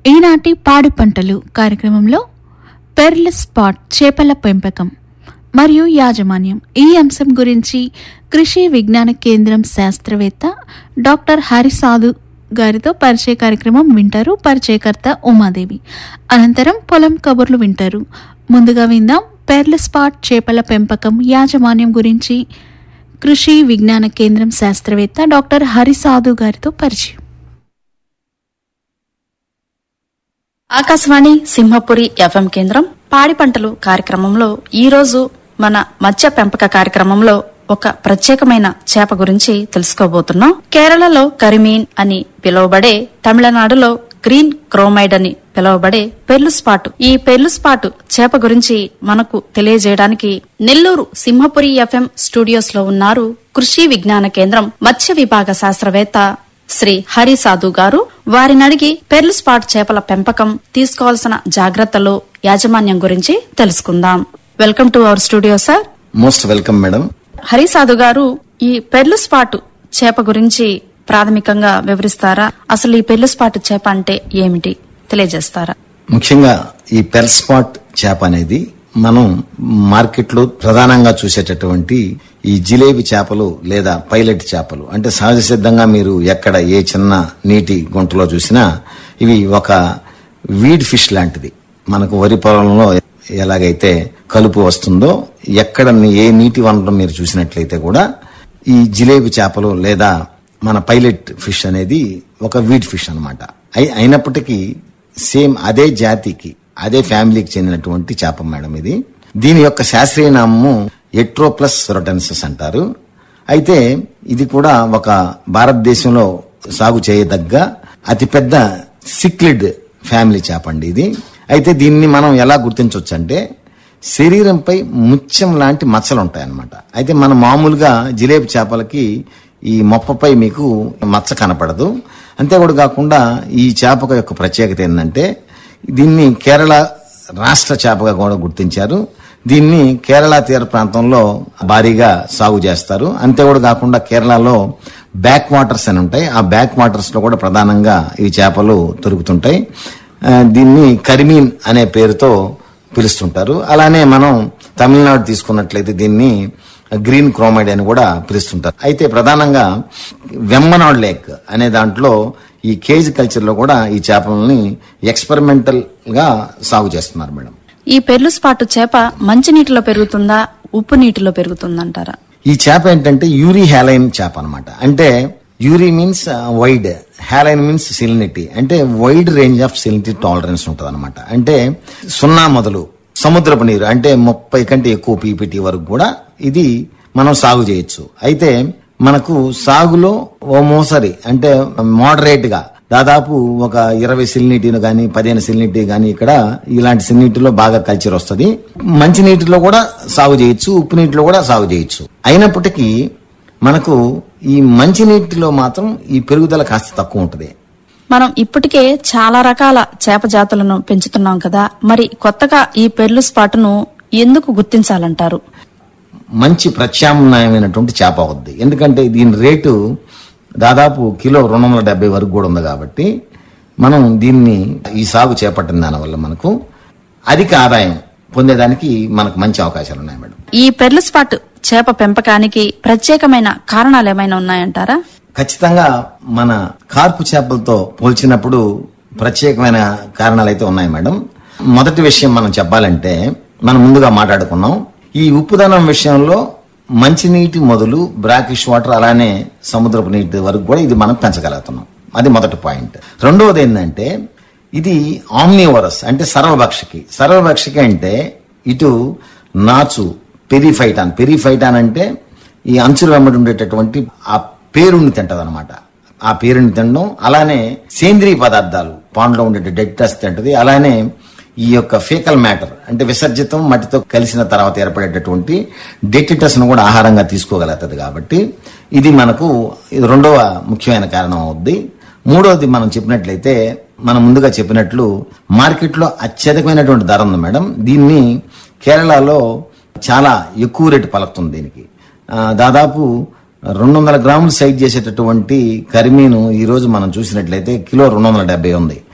ఈనాటి పాడి పంటలు కార్యక్రమంలో పెర్ల్ స్పాట్ చేపల పెంపకం మరియు యాజమాన్యం ఈ అంశం గురించి కృషి విజ్ఞాన కేంద్రం శాస్త్రవేత్త డాక్టర్ హరిసాధు గారితో పరిచయ కార్యక్రమం వింటారు పరిచయకర్త ఉమాదేవి అనంతరం పొలం కబుర్లు వింటారు ముందుగా విందాం పెర్ల్ స్పాట్ చేపల పెంపకం యాజమాన్యం గురించి కృషి విజ్ఞాన కేంద్రం శాస్త్రవేత్త డాక్టర్ హరిసాధు గారితో పరిచయం ఆకాశవాణి సింహపురి ఎఫ్ఎం కేంద్రం పాడి పంటలు కార్యక్రమంలో ఈ రోజు మన మత్స్య పెంపక కార్యక్రమంలో ఒక ప్రత్యేకమైన చేప గురించి తెలుసుకోబోతున్నాం కేరళలో కరిమీన్ అని పిలువబడే తమిళనాడులో గ్రీన్ క్రోమైడ్ అని పిలువబడే పెర్లు స్పాటు ఈ పెర్లు స్పాటు చేప గురించి మనకు తెలియజేయడానికి నెల్లూరు సింహపురి ఎఫ్ఎం స్టూడియోస్ లో ఉన్నారు కృషి విజ్ఞాన కేంద్రం మత్స్య విభాగ శాస్త్రవేత్త శ్రీ హరి సాధు గారు వారిని అడిగి పెర్ల్ స్పాట్ చేపల పెంపకం తీసుకోవాల్సిన జాగ్రత్తలు యాజమాన్యం గురించి తెలుసుకుందాం welcome to our studio sir most welcome madam Hari Sadhu garu ఈ పెర్ల్ స్పాట్ చేప గురించి ప్రాథమికంగా వివరిస్తారా అసలు ఈ పెర్ల్ స్పాట్ చేప అంటే ఏమిటి తెలియజేస్తారా ముఖ్యంగా ఈ పెర్ స్పాట్ చేప అనేది మనం మార్కెట్లో ప్రధానంగా చూసేటటువంటి ఈ జిలేబీ చేపలు లేదా పైలట్ చేపలు అంటే సహజ సిద్ధంగా మీరు ఎక్కడ ఏ చిన్న నీటి గుంటలో చూసినా ఇవి ఒక వీడ్ ఫిష్ లాంటిది మనకు వరి పొలంలో ఎలాగైతే కలుపు వస్తుందో ఎక్కడ ఏ నీటి వనరులు మీరు చూసినట్లయితే కూడా ఈ జిలేబీ చేపలు లేదా మన పైలట్ ఫిష్ అనేది ఒక వీడ్ ఫిష్ అనమాట అయినప్పటికీ సేమ్ అదే జాతికి అదే ఫ్యామిలీకి చెందినటువంటి చేప మేడం ఇది దీని యొక్క శాస్త్రీయ నామము ఎట్రోప్లస్ రొటెన్సస్ అంటారు అయితే ఇది కూడా ఒక భారతదేశంలో సాగు చేయదగ్గ అతిపెద్ద సిక్లిడ్ ఫ్యామిలీ చేప అండి ఇది అయితే దీన్ని మనం ఎలా గుర్తించవచ్చు అంటే శరీరంపై ముత్యం లాంటి మచ్చలు ఉంటాయన్నమాట అయితే మన మామూలుగా జిలేబీ చేపలకి ఈ మొప్పపై మీకు మచ్చ కనపడదు అంతే కూడా కాకుండా ఈ చేప యొక్క ప్రత్యేకత ఏంటంటే దీన్ని కేరళ రాష్ట్ర చేపగా కూడా గుర్తించారు దీన్ని కేరళ తీర ప్రాంతంలో భారీగా సాగు చేస్తారు అంతే కూడా కాకుండా కేరళలో బ్యాక్ వాటర్స్ అని ఉంటాయి ఆ బ్యాక్ వాటర్స్ లో కూడా ప్రధానంగా ఈ చేపలు దొరుకుతుంటాయి ఆ, దీన్ని కరిమీన్ అనే పేరుతో పిలుస్తుంటారు అలానే మనం తమిళనాడు తీసుకున్నట్లయితే దీన్ని గ్రీన్ క్రోమైడ్ అని కూడా పిలుస్తుంటారు అయితే ప్రధానంగా వెమ్మనాడ్ లేక్ అనే దాంట్లో ఈ కేజ్ కల్చర్ లో కూడా ఈ చేపలని ఎక్స్పెరిమెంటల్ గా సాగు చేస్తున్నారు మేడం ఈ పెర్లు స్పాట్ చేప మంచినీటిలో పెరుగుతుందా ఉప్పు నీటిలో పెరుగుతుందంటారా ఈ చేప ఏంటంటే యూరి హ్యాలైన్ చేప అన్నమాట అంటే eury means wide haline means salinity అంటే wide range of salinity tolerance ఉంటుంది అనమాట అంటే సున్నా మొదలు సముద్రపు నీరు అంటే ముప్పై కంటే ఎక్కువ పీపీటీ వరకు కూడా ఇది మనం సాగు చేయొచ్చు అయితే మనకు సాగులో ఓ మోసరి అంటే మోడరేట్ గా దాదాపు ఒక ఇరవై సిలినిటీను కానీ పదిహేను సిలినిటీ కానీ ఇక్కడ ఇలాంటి సిలినిటీలో బాగా కల్చర్ వస్తుంది మంచి నీటిలో కూడా సాగు చేయొచ్చు ఉప్పు నీటిలో కూడా సాగు చేయొచ్చు అయినప్పటికీ మనకు ఈ మంచి నీటిలో మాత్రం ఈ పెరుగుదల కాస్త తక్కువ ఉంటుంది మనం ఇప్పటికే చాలా రకాల చేప జాతులను పెంచుతున్నాం కదా మరి కొత్తగా ఈ పెర్లు స్పాట్ను ఎందుకు గుర్తించాలంటారు మంచి ప్రత్యామ్నాయమైనటువంటి చేప అవుద్ది ఎందుకంటే దీని రేటు దాదాపు కిలో రెండు వందల డెబ్బై వరకు కూడా ఉంది కాబట్టి మనం దీన్ని ఈ సాగు చేపట్టిన దానివల్ల మనకు అధిక ఆదాయం పొందేదానికి మనకు మంచి అవకాశాలు ఉన్నాయి మేడం ఈ పెర్లు స్పాట్ చేప పెంపకానికి ప్రత్యేకమైన కారణాలు ఏమైనా ఉన్నాయంటారా ఖచ్చితంగా మన కార్పు చేపలతో పోల్చినప్పుడు ప్రత్యేకమైన కారణాలు అయితే ఉన్నాయి మేడం మొదటి విషయం మనం చెప్పాలంటే మనం ముందుగా మాట్లాడుకున్నాం ఈ ఉప్పుదనం విషయంలో మంచినీటి మొదలు బ్రాకిష్ వాటర్ అలానే సముద్రపు నీటి వరకు కూడా ఇది మనం పెంచగలుగుతున్నాం అది మొదటి పాయింట్ రెండవది ఏంటంటే ఇది ఆమ్నివరస్ అంటే సర్వభక్షకి సర్వభక్షకి అంటే ఇటు నాచు పెరిఫైటాన్ పెరిఫైటాన్ అంటే ఈ అంచులు వెంబడి ఉండేటటువంటి ఆ పేరుని తింటది అనమాట ఆ పేరుని తినడం అలానే సేంద్రియ పదార్థాలు పాండ్లో ఉండే డెడ్ టెస్ట్ తింటది అలానే ఈ యొక్క ఫేకల్ మ్యాటర్ అంటే విసర్జితం మట్టితో కలిసిన తర్వాత ఏర్పడేటటువంటి డెట్టిటస్ ను కూడా ఆహారంగా తీసుకోగలుగుతుంది కాబట్టి ఇది మనకు ఇది రెండవ ముఖ్యమైన కారణం అవుద్ది మూడవది మనం చెప్పినట్లయితే మనం ముందుగా చెప్పినట్లు మార్కెట్లో అత్యధికమైనటువంటి ధర ఉంది మేడం దీన్ని కేరళలో చాలా ఎక్కువ రేటు పలుకుతుంది దీనికి ఆ, దాదాపు రెండు వందల గ్రాములు సైజ్ చేసేటటువంటి కరిమీను ఈ రోజు మనం చూసినట్లయితే కిలో రెండు వందల డెబ్బై ఉంది